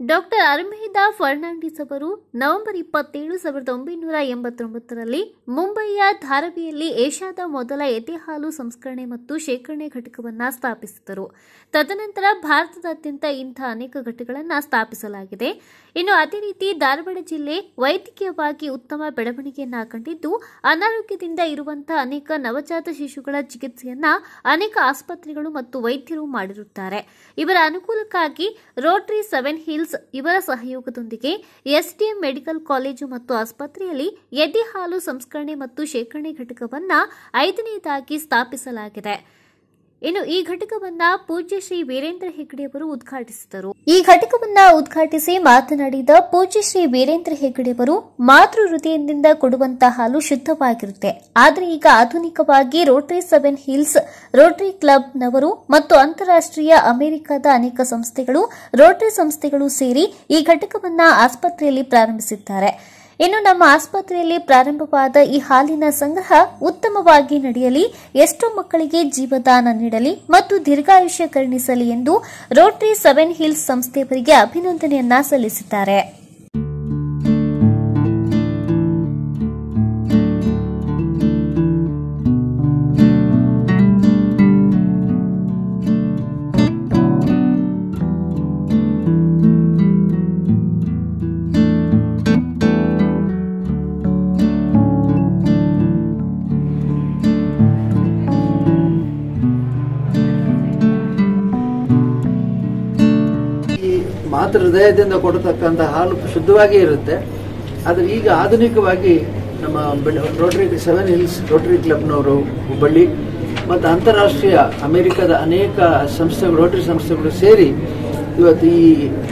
Doctor ಅರ್ಮೇದಾ Fernandes ಅವರು November ಇಪ್ಪತ್ತೇಳು ಸಾವಿರದ ಒಂಬೈನೂರ ಎಂಬತ್ತೊಂಬತ್ತರಲ್ಲಿ ಮುಂಬಯಿಯ ಧಾರವಿಯಲ್ಲಿ ಏಷ್ಯಾದ ಮೊದಲ ಎದೆ ಹಾಲು ಸಂಸ್ಕರಣೆ ಮತ್ತು ಶೇಖರಣೆ ಘಟಕವನ್ನು ಸ್ಥಾಪಿಸಿದರು ತದನಂತರ ಭಾರತದಾದ್ಯಂತ ಇಂಥ ಅನೇಕ ಘಟಕಗಳನ್ನು ಸ್ಥಾಪಿಸಲಾಗಿದೆ ಇನ್ನು ಅದೇ ರೀತಿ ಧಾರವಾಡ ಜಿಲ್ಲೆ ವೈದ್ಯಕೀಯವಾಗಿ ಉತ್ತಮ ಬೆಳವಣಿಗೆಯನ್ನ ಕಂಡಿದ್ದು ಅನಾರೋಗ್ಯದಿಂದ ಇರುವಂತಹ ಅನೇಕ ನವಜಾತ ಶಿಶುಗಳ ಚಿಕಿತ್ಸೆಯನ್ನ ಅನೇಕ ಆಸ್ಪತ್ರೆಗಳು ಮತ್ತು ವೈದ್ಯರು ಮಾಡಿರುತ್ತಾರೆ ಇವರ ಅನುಕೂಲಕ್ಕಾಗಿ ರೋಟರಿ ಸೆವೆನ್ ಹಿಲ್ಸ್ ಇವರ ಸಹಯೋಗದೊಂದಿಗೆ ಎಸ್ಡಿಎಂ ಮೆಡಿಕಲ್ ಕಾಲೇಜು ಮತ್ತು ಆಸ್ಪತ್ರೆಯಲ್ಲಿ ಎದೆ ಹಾಲು ಸಂಸ್ಕರಣೆ ಮತ್ತು ಶೇಖರಣೆ ಘಟಕವನ್ನ ಐದನೇದಾಗಿ ಸ್ಥಾಪಿಸಲಾಗಿದೆ ಇನ್ನು ಈ ಘಟಕವನ್ನ ಪೂಜ್ಯ ಶ್ರೀ ವೀರೇಂದ್ರ ಹೆಗ್ಗಡೆ ಅವರು ಉದ್ಘಾಟಿಸಿದರು ಈ ಘಟಕವನ್ನ ಉದ್ಘಾಟಿಸಿ ಮಾತನಾಡಿದ ಪೂಜ್ಯ ಶ್ರೀ ವೀರೇಂದ್ರ ಹೆಗ್ಗಡೆ ಅವರು ಮಾತೃ ಹೃದಯದಿಂದ ಕೊಡುವಂತಹ ಹಾಲು ಶುದ್ಧವಾಗಿರುತ್ತೆ ಆದರೆ ಈಗ ಆಧುನಿಕವಾಗಿ ರೋಟರಿ ಸೆವೆನ್ ಹಿಲ್ಸ್ ರೋಟರಿ ಕ್ಲಬ್ನವರು ಮತ್ತು ಅಂತಾರಾಷ್ಟ್ರೀಯ ಅಮೆರಿಕದ ಅನೇಕ ಸಂಸ್ಥೆಗಳು ರೋಟರಿ ಸಂಸ್ಥೆಗಳು ಸೇರಿ ಈ ಘಟಕವನ್ನ ಆಸ್ಪತ್ರೆಯಲ್ಲಿ ಪ್ರಾರಂಭಿಸಿದ್ದಾರೆ ಇನ್ನು ನಮ್ಮ ಆಸ್ಪತ್ರೆಯಲ್ಲಿ ಪ್ರಾರಂಭವಾದ ಈ ಹಾಲಿನ ಸಂಗ್ರಹ ಉತ್ತಮವಾಗಿ ನಡೆಯಲಿ ಎಷ್ಟೋ ಮಕ್ಕಳಿಗೆ ಜೀವದಾನ ನೀಡಲಿ ಮತ್ತು ದೀರ್ಘಾಯುಷ್ಯ ಕರುಣಿಸಲಿ ಎಂದು ರೋಟರಿ ಸೆವೆನ್ ಹಿಲ್ಸ್ ಸಂಸ್ಥೆಯವರಿಗೆ ಅಭಿನಂದನೆಯನ್ನ ಸಲ್ಲಿಸಿದ್ದಾರೆ ಈ ಮಾತೃ ಹೃದಯದಿಂದ ಕೊಡತಕ್ಕಂಥ ಹಾಲು ಶುದ್ಧವಾಗಿ ಇರುತ್ತೆ ಆದರೆ ಈಗ ಆಧುನಿಕವಾಗಿ ನಮ್ಮ ಬೆಳ- ರೋಟರಿ ಸೆವೆನ್ ಹಿಲ್ಸ್ ರೋಟರಿ ಕ್ಲಬ್ನವರು ಹುಬ್ಬಳ್ಳಿ ಮತ್ತು ಅಂತಾರಾಷ್ಟ್ರೀಯ ಅಮೆರಿಕದ ಅನೇಕ ಸಂಸ್ಥೆಗಳು ರೋಟರಿ ಸಂಸ್ಥೆಗಳು ಸೇರಿ ಇವತ್ತು ಈ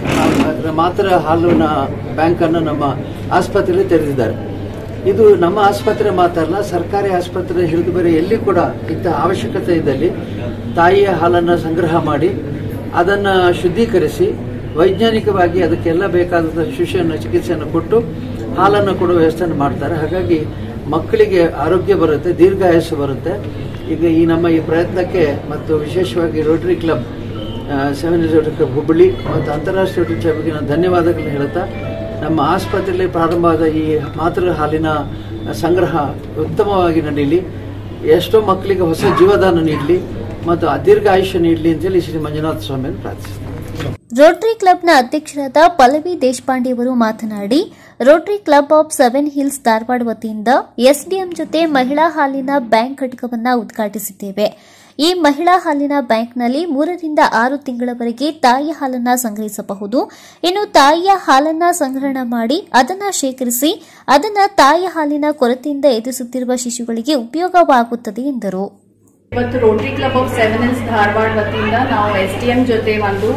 ಆ, ಮಾತೃ ಹಾಲಿನ ಬ್ಯಾಂಕನ್ನು ನಮ್ಮ ಆಸ್ಪತ್ರೆಯಲ್ಲಿ ತೆರೆದಿದ್ದಾರೆ ಇದು ನಮ್ಮ ಆಸ್ಪತ್ರೆ ಮಾತ್ರ ಅಲ್ಲ ಸರ್ಕಾರಿ ಆಸ್ಪತ್ರೆ ಹಿಡಿದು ಬೇರೆ ಎಲ್ಲಿ ಕೂಡ ಇಂಥ ಅವಶ್ಯಕತೆ ಇದ್ದಲ್ಲಿ ತಾಯಿಯ ಹಾಲನ್ನು ಸಂಗ್ರಹ ಮಾಡಿ ಅದನ್ನು ಶುದ್ಧೀಕರಿಸಿ ವೈಜ್ಞಾನಿಕವಾಗಿ ಅದಕ್ಕೆಲ್ಲ ಬೇಕಾದಂಥ ಶಿಶುವನ್ನು ಚಿಕಿತ್ಸೆಯನ್ನು ಕೊಟ್ಟು ಹಾಲನ್ನು ಕೊಡುವ ವ್ಯವಸ್ಥೆಯನ್ನು ಮಾಡ್ತಾರೆ ಹಾಗಾಗಿ ಮಕ್ಕಳಿಗೆ ಆರೋಗ್ಯ ಬರುತ್ತೆ ದೀರ್ಘಾಯಸ್ಸು ಬರುತ್ತೆ ಈಗ ಈ ನಮ್ಮ ಈ ಪ್ರಯತ್ನಕ್ಕೆ ಮತ್ತು ವಿಶೇಷವಾಗಿ Rotary Club Seven Rotary Club Hubballi ಮತ್ತು ಅಂತಾರಾಷ್ಟ್ರೀಯ ರೋಟರಿ ಕ್ಲಬ್ಗೆ ನಾನು ಧನ್ಯವಾದಗಳನ್ನು ಹೇಳುತ್ತಾ ನಮ್ಮ ಆಸ್ಪತ್ರೆಯಲ್ಲಿ ಪ್ರಾರಂಭವಾದ ಈ ಮಾತೃ ಹಾಲಿನ ಸಂಗ್ರಹ ಉತ್ತಮವಾಗಿ ನಡೆಯಲಿ ಎಷ್ಟೋ ಮಕ್ಕಳಿಗೆ ಹೊಸ ಜೀವದಾನ ನೀಡಲಿ ಮತ್ತು ದೀರ್ಘ ಆಯುಷ್ಯ ನೀಡಲಿ ಅಂತೇಳಿ ಶ್ರೀ ಮಂಜುನಾಥ ಸ್ವಾಮಿಯನ್ನು ಪ್ರಾರ್ಥಿಸ್ತೀನಿ ರೋಟರಿ ಕ್ಲಬ್ನ ಅಧ್ಯಕ್ಷರಾದ ಪಲ್ಲವಿ ದೇಶಪಾಂಡೆ ಅವರು ಮಾತನಾಡಿ Rotary Club of Seven Hills Dharwad ವತಿಯಿಂದ ಎಸ್ಡಿಎಂ ಜೊತೆ ಮಹಿಳಾ ಹಾಲಿನ ಬ್ಯಾಂಕ್ ಘಟಕವನ್ನು ಉದ್ಘಾಟಿಸಿದ್ದೇವೆ ಈ ಮಹಿಳಾ ಹಾಲಿನ ಬ್ಯಾಂಕ್ನಲ್ಲಿ ಮೂರರಿಂದ ಆರು ತಿಂಗಳವರೆಗೆ ತಾಯಿಯ ಹಾಲನ್ನ ಸಂಗ್ರಹಿಸಬಹುದು ಇನ್ನು ತಾಯಿಯ ಹಾಲನ್ನ ಸಂಗ್ರಹಣ ಮಾಡಿ ಅದನ್ನ ಶೇಖರಿಸಿ ಅದನ್ನ ತಾಯಿಯ ಹಾಲಿನ ಕೊರತೆಯಿಂದ ಎದುರಿಸುತ್ತಿರುವ ಶಿಶುಗಳಿಗೆ ಉಪಯೋಗವಾಗುತ್ತದೆ ಎಂದರು ಇವತ್ತು Rotary Club of Seven Hills Dharwad ವತಿಯಿಂದ ನಾವು ಎಸ್ ಡಿ ಎಂ ಜೊತೆ ಒಂದು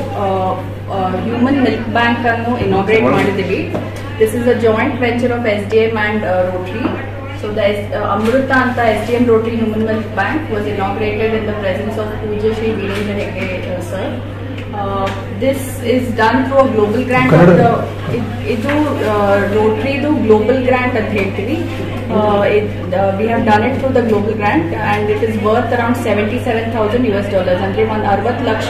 ಹ್ಯೂಮನ್ ಮಿಲ್ಕ್ ಬ್ಯಾಂಕ್ ಅನ್ನು ಇನಾಗ್ರೇಟ್ ಮಾಡಿದ್ದೀವಿ this is a joint venture of S D M and Rotary so the Amrita ಅಂತ S D M Rotary human milk bank was inaugurated in the presence of ಪೂಜ್ಯ Shri Veerendra Hegde sir this is done through a global grant of the ಇದು ರೋಟರಿದು global grant ಅಂತ ಹೇಳ್ತೀವಿ we have done it through the global grant and it is worth around seventy seven thousand U S dollars ಅಂದರೆ ಒಂದು ಅರವತ್ತು ಲಕ್ಷ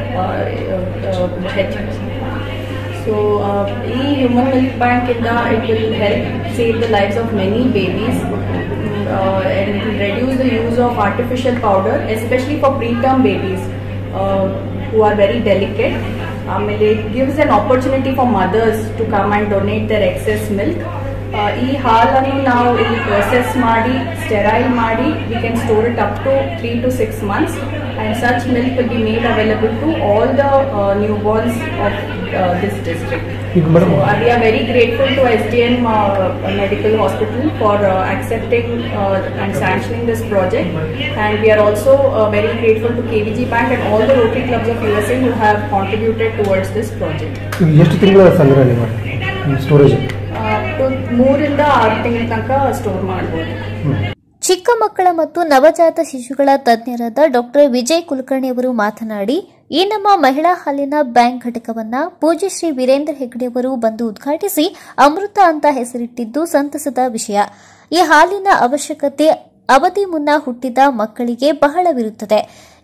ಹೆಚ್ಚು so ಈ human milk bank ಇಂದ it will help save the lives of many babies and it will reduce the use of artificial powder, especially for preterm babies uh, who are very delicate. ಆಮೇಲೆ it gives an opportunity for mothers to come and donate their excess milk. Uh, ಈ ಹಾಲನ್ನು ನಾವು ಇಲ್ಲಿ process ಮಾಡಿ sterile ಮಾಡಿ we can store it up to three to six months and such milk will be made available to all the uh, newborns of uh, this district. So uh, we are very grateful to SDM uh, Medical Hospital for uh, accepting uh, and sanctioning this project, and we are also uh, very grateful to KVG Bank and all the Rotary clubs of USA who have contributed towards this project. ಈಗ ಎಷ್ಟು ತಿಂಗಳ ಸಂಗ್ರಹಣೆ ಮಾಡಿ storage Uh, to ಮೂರಿಂದ ಆರು ತಿಂಗಳ ತನಕ store ಮಾಡ್ಬೋದು ಚಿಕ್ಕ ಮಕ್ಕಳ ಮತ್ತು ನವಜಾತ ಶಿಶುಗಳ ತಜ್ಞರಾದ ಡಾಕ್ಟರ್ ವಿಜಯ್ ಕುಲಕರ್ಣಿ ಅವರು ಮಾತನಾಡಿ ಈ ನಮ್ಮ ಮಹಿಳಾ ಹಾಲಿನ ಬ್ಯಾಂಕ್ ಘಟಕವನ್ನ ಪೂಜ್ಯ ಶ್ರೀ ವೀರೇಂದ್ರ ಹೆಗ್ಡೆ ಅವರು ಬಂದು ಉದ್ಘಾಟಿಸಿ ಅಮೃತ ಅಂತ ಹೆಸರಿಟ್ಟಿದ್ದು ಸಂತಸದ ವಿಷಯ ಈ ಹಾಲಿನ ಅವಶ್ಯಕತೆ ಅವಧಿ ಮುನ್ನ ಹುಟ್ಟಿದ ಮಕ್ಕಳಿಗೆ ಬಹಳವಿರುತ್ತದೆ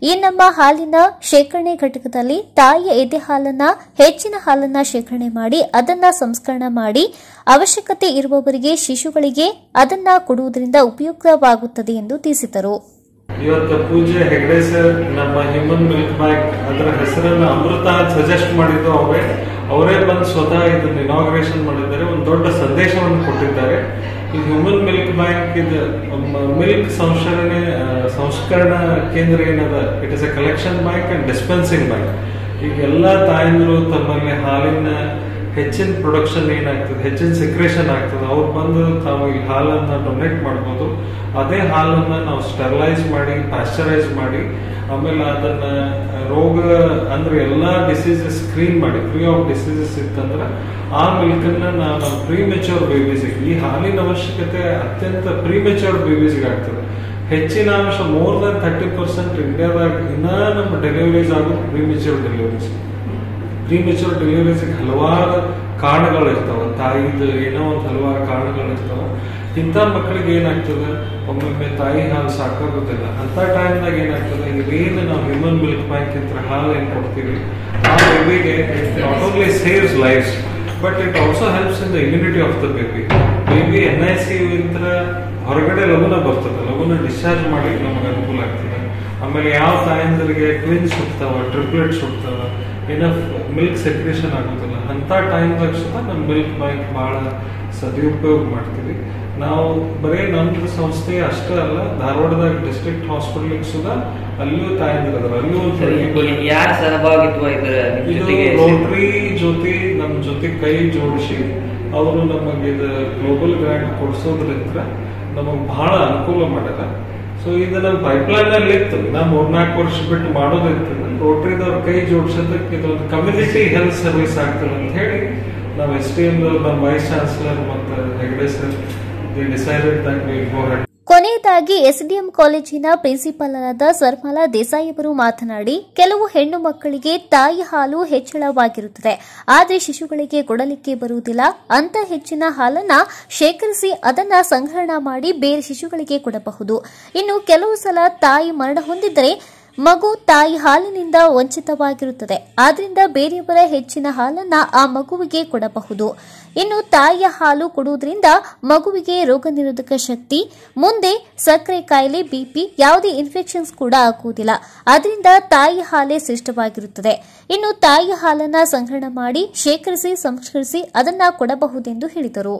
ಈ ನಮ್ಮ ಹಾಲಿನ ಶೇಖರಣೆ ಘಟಕದಲ್ಲಿ ತಾಯಿಯ ಎದೆ ಹಾಲನ್ನ ಹೆಚ್ಚಿನ ಹಾಲನ್ನ ಶೇಖರಣೆ ಮಾಡಿ ಅದನ್ನ ಸಂಸ್ಕರಣ ಮಾಡಿ ಅವಶ್ಯಕತೆ ಇರುವವರಿಗೆ ಶಿಶುಗಳಿಗೆ ಅದನ್ನ ಕೊಡುವುದರಿಂದ ಉಪಯುಕ್ತವಾಗುತ್ತದೆ ಎಂದು ತಿಳಿಸಿದರು ಇವತ್ತು ಪೂಜೆ ಹೆಗಡೆ ಸರ್ ನಮ್ಮ ಹ್ಯೂಮನ್ ಮಿಲ್ಕ್ ಬ್ಯಾಂಕ್ ಅದರ ಹೆಸರನ್ನು ಅಮೃತ ಸಜೆಸ್ಟ್ ಮಾಡಿದ್ದು ಅವರೇ ಅವರೇ ಬಂದು ಸ್ವತಃ ಇದನ್ನು ಇನಾಗ್ರೇಷನ್ ಮಾಡಿದ್ದಾರೆ ಒಂದು ದೊಡ್ಡ ಸಂದೇಶವನ್ನು ಕೊಟ್ಟಿದ್ದಾರೆ ಈ ಹ್ಯೂಮನ್ ಮಿಲ್ಕ್ ಬ್ಯಾಂಕ್ ಇದು ಮಿಲ್ಕ್ ಸಂಸ್ಕರಣೆ ಆ, ಸಂಸ್ಕರಣಾ ಕೇಂದ್ರ ಏನದ it is a collection bank and dispensing bank ಈಗ ಎಲ್ಲ ತಾಯಂದಿರು ತಮ್ಮಲ್ಲಿ ಹಾಲಿನ ಹೆಚ್ಚಿನ ಪ್ರೊಡಕ್ಷನ್ ಏನಾಗ್ತದೆ ಹೆಚ್ಚಿನ ಸಿಕ್ರೇಷನ್ ಆಗ್ತದೆ ಅವ್ರು ಬಂದು ತಾವು ಈ ಹಾಲನ್ನ ಡೊನೇಟ್ ಮಾಡ್ಬೋದು ಅದೇ ಹಾಲನ್ನ ನಾವು ಸ್ಟೆರಿಲೈಸ್ ಮಾಡಿ ಪ್ಯಾಸ್ಚರೈಸ್ ಮಾಡಿ ಆಮೇಲೆ ಅದನ್ನ ರೋಗ ಅಂದ್ರೆ ಎಲ್ಲಾ ಡಿಸೀಸಸ್ ಸ್ಕ್ರೀನ್ ಮಾಡಿ ಫ್ರೀ ಆಫ್ ಡಿಸೀಸಸ್ ಇತ್ತಂದ್ರೆ ಆ ಮಿಲ್ಕನ್ನ ನಾವು ನಮ್ಮ ಪ್ರೀಮೆಚೂರ್ ಬೇಬೀಸಿಗೆ ಈ ಹಾಲಿನ ಅವಶ್ಯಕತೆ ಅತ್ಯಂತ ಪ್ರೀಮೆಚೂರ್ ಬೇಬೀಸ್ಗೆ ಆಗ್ತದೆ ಹೆಚ್ಚಿನ ಅಂಶ ಮೋರ್ ದನ್ ತರ್ಟಿ ಪರ್ಸೆಂಟ್ ಇಂಡಿಯಾದಾಗ ಇನ್ನ ನಮ್ಮ ಡೆಲಿವರೀಸ್ ಆಗೋದು ಪ್ರೀಮೆಚೂರ್ ಡೆಲಿವರೀಸ್ ಪ್ರೀಮೆಚೂರ್ ಡೆಲಿವರೀಸ್ಗೆ ಹಲವಾರು ಕಾರಣಗಳು ಇರ್ತಾವ ತಾಯಿದು ಏನೋ ಒಂದು ಹಲವಾರು ಕಾರಣಗಳು ಇರ್ತಾವ ಇಂಥ ಮಕ್ಕಳಿಗೆ ಏನಾಗ್ತದೆ ಒಮ್ಮೊಮ್ಮೆ ತಾಯಿ ಹಾಲು ಸಾಕಾಗೋದಿಲ್ಲ ಅಂತ ಟೈಮ್ದಾಗ ಏನಾಗ್ತದೆ ಇವೇನು ನಾವು ಹ್ಯೂಮನ್ ಮಿಲ್ಕ್ ಬ್ಯಾಂಕ್ ಅಂತ ಹಾಲು ಏನು ಕೊಡ್ತೀವಿ ಆ ಬೇಬಿಗೆ not only saves lives but it also helps in the immunity of the baby baby N I C ಇಂದ ಹೊರಗಡೆ ಲಘುನ ಬರ್ತದೆ ಲಘುನ ಡಿಸ್ಚಾರ್ಜ್ ಮಾಡಿ ನಮಗೆ ಅನುಕೂಲ ಆಗ್ತದೆ ಆಮೇಲೆ ಯಾವ ತಾಯಂದರಿಗೆ ಟ್ವಿನ್ಸ್ ಹುಡ್ತಾವ ಟ್ರಿಪ್ಲೆಟ್ಸ್ ಹುಡ್ತಾವ ಏನಫ್ ಮಿಲ್ಕ್ ಸೆಕ್ರೇಷನ್ ಆಗೋದಿಲ್ಲ ಅಂತ ಟೈಮ್ದಾಗ ಸುತ್ತ ನಮ್ಮ ಮಿಲ್ಕ್ ಬ್ಯಾಂಕ್ ಬಹಳ ಸದುಪಯೋಗ ಮಾಡ್ತೀವಿ ನಾವು ಬರೀ ನಮ್ದು ಸಂಸ್ಥೆ ಅಷ್ಟೇ ಅಲ್ಲ ಧಾರವಾಡದಾಗ ಡಿಸ್ಟ್ರಿಕ್ಟ್ ಹಾಸ್ಪಿಟಲ್ ಸುಧಾ ಅಲ್ಲಿಯೂ ತಾಯಂದಿರ ಅದಾರ ಅಲ್ಲಿಯೂ ಒಂದು ಸರಿ, thirty ಯಾರ ಸಹಭಾಗಿತ್ವ ಇದರ ಇದು ಜೊತೆಗೆ ರೋಟರಿ ಜೊತೆ ನಮ್ಮ ಜೊತೆ ಕೈ ಜೋಡಿಸಿ ಅವರು ನಮಗೆ ಇದು ಗ್ಲೋಬಲ್ ಗ್ರಾಂಟ್ ಕೊಡಿಸೋದ್ರಿಂದ ನಮಗೆ ಬಹಳ ಅನುಕೂಲ ಮಾಡ್ಯಾರ ಸೊ ಇದು ನಮ್ಮ ಪೈಪ್ಲೈನ್ ಅಲ್ಲಿ ಇತ್ತು ನಾ ಮೂರ್ನಾಲ್ಕು ವರ್ಷ ಬಿಟ್ಟು ಮಾಡೋದಿತ್ತು ರೋಟರಿದವ್ರ ಕೈ ಜೋಡಿಸೋದಕ್ಕೆ ಇದೊಂದು ಕಮ್ಯುನಿಟಿ ಹೆಲ್ತ್ ಸರ್ವಿಸ್ ಆಗ್ತದೆ ಅಂತ ಹೇಳಿ ನಾವು ಎಸ್ ಟಿ ಎಂ ನಮ್ಮ ವೈಸ್ ಚಾನ್ಸಲರ್ ಮತ್ತು Hegde sir decided that will go ahead ಕೊನೆಯದಾಗಿ ಎಸ್ಡಿಎಂ ಕಾಲೇಜಿನ ಪ್ರಿನ್ಸಿಪಾಲ್ ಆದ ಸರ್ಮಾಲಾ ದೇಸಾಯಿ ಅವರು ಮಾತನಾಡಿ ಕೆಲವು ಹೆಣ್ಣು ಮಕ್ಕಳಿಗೆ ತಾಯಿ ಹಾಲು ಹೆಚ್ಚಳವಾಗಿರುತ್ತದೆ ಆದರೆ ಶಿಶುಗಳಿಗೆ ಕೊಡಲಿಕ್ಕೆ ಬರುವುದಿಲ್ಲ ಅಂತ ಹೆಚ್ಚಿನ ಹಾಲನ್ನ ಶೇಖರಿಸಿ ಅದನ್ನ ಸಂಗ್ರಹಣ ಮಾಡಿ ಬೇರೆ ಶಿಶುಗಳಿಗೆ ಕೊಡಬಹುದು ಇನ್ನು ಕೆಲವು ಸಲ ತಾಯಿ ಮರಣ ಹೊಂದಿದ್ದರೆ ಮಗು ತಾಯಿ ಹಾಲಿನಿಂದ ವಂಚಿತವಾಗಿರುತ್ತದೆ ಆದ್ರಿಂದ ಬೇರೆಯವರ ಹೆಚ್ಚಿನ ಹಾಲನ್ನ ಆ ಮಗುವಿಗೆ ಕೊಡಬಹುದು ಇನ್ನು ತಾಯಿಯ ಹಾಲು ಕೊಡುವುದರಿಂದ ಮಗುವಿಗೆ ರೋಗ ನಿರೋಧಕ ಶಕ್ತಿ ಮುಂದೆ ಸಕ್ಕರೆ ಕಾಯಿಲೆ ಬಿಪಿ ಯಾವುದೇ ಇನ್ಫೆಕ್ಷನ್ಸ್ ಕೂಡ ಆಗುವುದಿಲ್ಲ ಅದರಿಂದ ತಾಯಿ ಹಾಲೇ ಶ್ರೇಷ್ಠವಾಗಿರುತ್ತದೆ ಇನ್ನು ತಾಯಿ ಹಾಲನ್ನ ಸಂಗ್ರಹಣ ಮಾಡಿ ಶೇಖರಿಸಿ ಸಂಸ್ಕರಿಸಿ ಅದನ್ನ ಕೊಡಬಹುದೆಂದು ಹೇಳಿದರು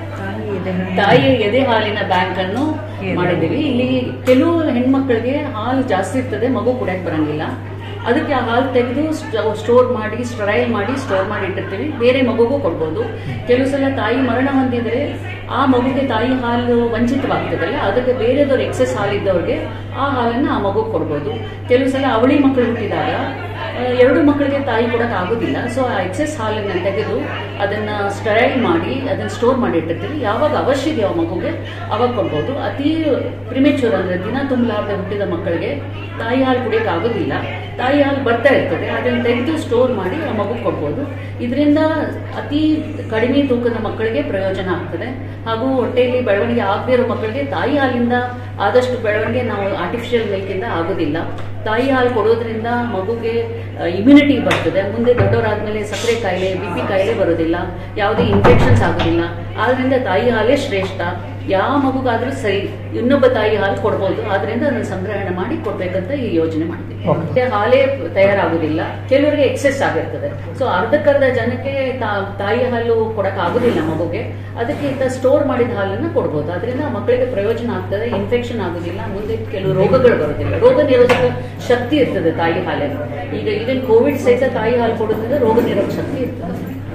ತಾಯಿ ಎದೆ ಹಾಲಿನ ಬ್ಯಾಂಕ್ ಅನ್ನು ಮಾಡಿದ್ದೀವಿ ಇಲ್ಲಿ ಕೆಲವು ಹೆಣ್ಮಕ್ಳಿಗೆ ಹಾಲು ಜಾಸ್ತಿ ಇರ್ತದೆ ಮಗು ಕುಡಿಯಕ್ ಬರಂಗಿಲ್ಲ ಅದಕ್ಕೆ ಆ ಹಾಲು ತೆಗೆದು ಸ್ಟೋರ್ ಮಾಡಿ ಸ್ಟರೈಲ್ ಮಾಡಿ ಸ್ಟೋರ್ ಮಾಡಿ ಇಟ್ಟಿರ್ತೀವಿ ಬೇರೆ ಮಗುಗೂ ಕೊಡ್ಬೋದು ಕೆಲವು ಸಲ ತಾಯಿ ಮರಣ ಹೊಂದಿದ್ರೆ ಆ ಮಗುಗೆ ತಾಯಿ ಹಾಲು ವಂಚಿತವಾಗ್ತದಲ್ಲ ಅದಕ್ಕೆ ಬೇರೆದವ್ರು ಎಕ್ಸೆಸ್ ಹಾಲಿದ್ದವ್ರಿಗೆ ಆ ಹಾಲನ್ನು ಆ ಮಗು ಕೊಡ್ಬೋದು ಕೆಲವು ಸಲ ಅವಳಿ ಮಕ್ಕಳು ಹುಟ್ಟಿದಾಗ ಆ, ಎರಡು ಮಕ್ಕಳಿಗೆ ತಾಯಿ ಕೊಡಕ್ ಆಗೋದಿಲ್ಲ ಸೊ ಆ ಎಕ್ಸೆಸ್ ಹಾಲನ್ನ ತೆಗೆದು ಅದನ್ನ ಸ್ಟರೈಲ್ ಮಾಡಿ ಅದನ್ನ ಸ್ಟೋರ್ ಮಾಡಿ ಇಟ್ಟಿರ್ತೀವಿ ಯಾವಾಗ ಅವಶ್ಯ ಇದೆಯೋ ಆ ಮಗುಗೆ ಅವಾಗ ಕೊಡ್ಬೋದು ಅತಿ ಪ್ರಿಮೆಚೂರ್ ಅಂದ್ರೆ ದಿನ ತುಂಬಲಾರ್ದೆ ಹುಟ್ಟಿದ ಮಕ್ಕಳಿಗೆ ತಾಯಿ ಹಾಲು ಕುಡಿಯಕ್ ಆಗೋದಿಲ್ಲ ತಾಯಿ ಹಾಲು ಬರ್ತಾ ಇರ್ತದೆ ಅದನ್ನ ತೆಗೆದು ಸ್ಟೋರ್ ಮಾಡಿ ಆ ಮಗು ಕೊಡ್ಬೋದು ಇದರಿಂದ ಅತಿ ಕಡಿಮೆ ತೂಕದ ಮಕ್ಕಳಿಗೆ ಪ್ರಯೋಜನ ಆಗ್ತದೆ ಹಾಗೂ ಹೊಟ್ಟೆಯಲ್ಲಿ ಬೆಳವಣಿಗೆ ಆಗದೇ ಇರೋ ಮಕ್ಕಳಿಗೆ ತಾಯಿ ಹಾಲಿಂದ ಆದಷ್ಟು ಬೆಳವಣಿಗೆ ನಾವು ಆರ್ಟಿಫಿಷಿಯಲ್ ಮಿಲ್ಕಿಂದ ಆಗೋದಿಲ್ಲ ತಾಯಿ ಹಾಲು ಕೊಡೋದ್ರಿಂದ ಮಗುಗೆ ಇಮ್ಯುನಿಟಿ ಬರ್ತದೆ ಮುಂದೆ ದೊಡ್ಡವರಾದ್ಮೇಲೆ ಸಕ್ಕರೆ ಕಾಯಿಲೆ ಬಿ ಪಿ ಕಾಯಿಲೆ ಬರೋದಿಲ್ಲ ಯಾವುದೇ ಇನ್ಫೆಕ್ಷನ್ಸ್ ಆಗೋದಿಲ್ಲ ಆದ್ರಿಂದ ತಾಯಿ ಹಾಲೇ ಶ್ರೇಷ್ಠ ಯಾವ ಮಗುಗಾದ್ರೂ ಸರಿ ಇನ್ನೊಬ್ಬ ತಾಯಿ ಹಾಲು ಕೊಡ್ಬೋದು ಆದ್ರಿಂದ ಅದನ್ನ ಸಂಗ್ರಹಣೆ ಮಾಡಿ ಕೊಡ್ಬೇಕಂತ ಈ ಯೋಜನೆ ಮಾಡ್ತೀವಿ ಮತ್ತೆ ಹಾಲೇ ತಯಾರಾಗುದಿಲ್ಲ ಕೆಲವರಿಗೆ ಎಕ್ಸೆಸ್ ಆಗಿರ್ತದೆ ಸೊ ಅರ್ಧಕ್ಕರ್ಧ ಜನಕ್ಕೆ ತಾ- ತಾಯಿ ಹಾಲು ಕೊಡಕ್ ಆಗುದಿಲ್ಲ ಮಗುಗೆ ಅದಕ್ಕೆ ಇಂಥ ಸ್ಟೋರ್ ಮಾಡಿದ ಹಾಲನ್ನ ಕೊಡ್ಬೋದು ಅದರಿಂದ ಮಕ್ಕಳಿಗೆ ಪ್ರಯೋಜನ ಆಗ್ತದೆ ಇನ್ಫೆಕ್ಷನ್ ಆಗುದಿಲ್ಲ ಮುಂದೆ ಕೆಲವು ರೋಗಗಳು ಬರೋದಿಲ್ಲ ರೋಗ ನಿರೋಧಕ ಶಕ್ತಿ ಇರ್ತದೆ ತಾಯಿ ಹಾಲಿನ ಈಗ ಈಗಿನ ಕೋವಿಡ್ ಸಹಿತ ತಾಯಿ ಹಾಲು ಕೊಡೋದ್ರಿಂದ ರೋಗ ನಿರೋಧಕ ಶಕ್ತಿ ಇರ್ತದೆ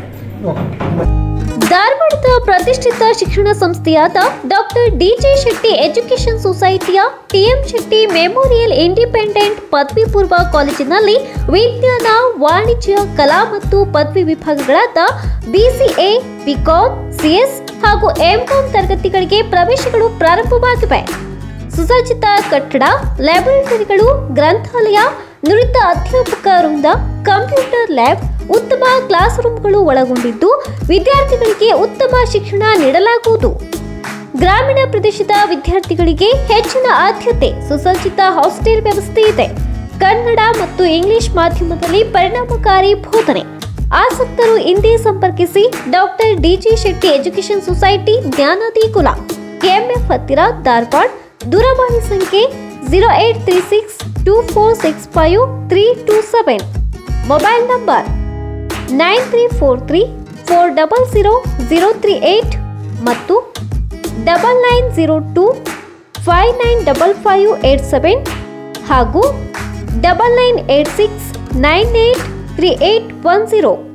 ಧಾರವಾಡದ ಪ್ರತಿಷ್ಠಿತ ಶಿಕ್ಷಣ ಸಂಸ್ಥೆಯಾದ ಡಾಕ್ಟರ್ ಡಿಜೆ ಶೆಟ್ಟಿ ಎಜುಕೇಷನ್ ಸೊಸೈಟಿಯ ಟಿಎಂ ಶೆಟ್ಟಿ ಮೆಮೋರಿಯಲ್ ಇಂಡಿಪೆಂಡೆಂಟ್ ಪದವಿ ಪೂರ್ವ ಕಾಲೇಜಿನಲ್ಲಿ ವಿಜ್ಞಾನ ವಾಣಿಜ್ಯ ಕಲಾ ಮತ್ತು ಪದವಿ ವಿಭಾಗಗಳಾದ ಬಿಸಿಎ ಬಿಕಾಂ ಸಿಎಸ್ ಹಾಗೂ ಎಂಕಾಂ ತರಗತಿಗಳಿಗೆ ಪ್ರವೇಶಗಳು ಪ್ರಾರಂಭವಾಗಿವೆ ಸುಸಜ್ಜಿತ ಕಟ್ಟಡ ಲ್ಯಾಬೊರೇಟರಿಗಳು ಗ್ರಂಥಾಲಯ ನುರಿತ ಅಧ್ಯಾಪಕ ವೃಂದ ಕಂಪ್ಯೂಟರ್ ಲ್ಯಾಬ್ ಉತ್ತಮ ಕ್ಲಾಸ್ ರೂಮ್ಗಳು ಒಳಗೊಂಡಿದ್ದು ವಿದ್ಯಾರ್ಥಿಗಳಿಗೆ ಉತ್ತಮ ಶಿಕ್ಷಣ ನೀಡಲಾಗುವುದು ಗ್ರಾಮೀಣ ಪ್ರದೇಶದ ವಿದ್ಯಾರ್ಥಿಗಳಿಗೆ ಹೆಚ್ಚಿನ ಆದ್ಯತೆ ಸುಸಜ್ಜಿತ ಹಾಸ್ಟೆಲ್ ವ್ಯವಸ್ಥೆ ಇದೆ ಕನ್ನಡ ಮತ್ತು ಇಂಗ್ಲಿಷ್ ಮಾಧ್ಯಮದಲ್ಲಿ ಪರಿಣಾಮಕಾರಿ ಬೋಧನೆ ಆಸಕ್ತರು ಇಂದೇ ಸಂಪರ್ಕಿಸಿ doctor DG Shetty education society ಜ್ಞಾನದಿ ಕುಲ ಕೆಎಂಎಫ್ ಹತ್ತಿರ ಧಾರವಾಡ ದೂರವಾಣಿ ಸಂಖ್ಯೆ zero eight three six two four six five three two seven mobile number nine three four three four double zero zero three eight ಮತ್ತು double nine zero two five nine double five eight seven ಹಾಗೂ double nine eight six nine eight three eight one zero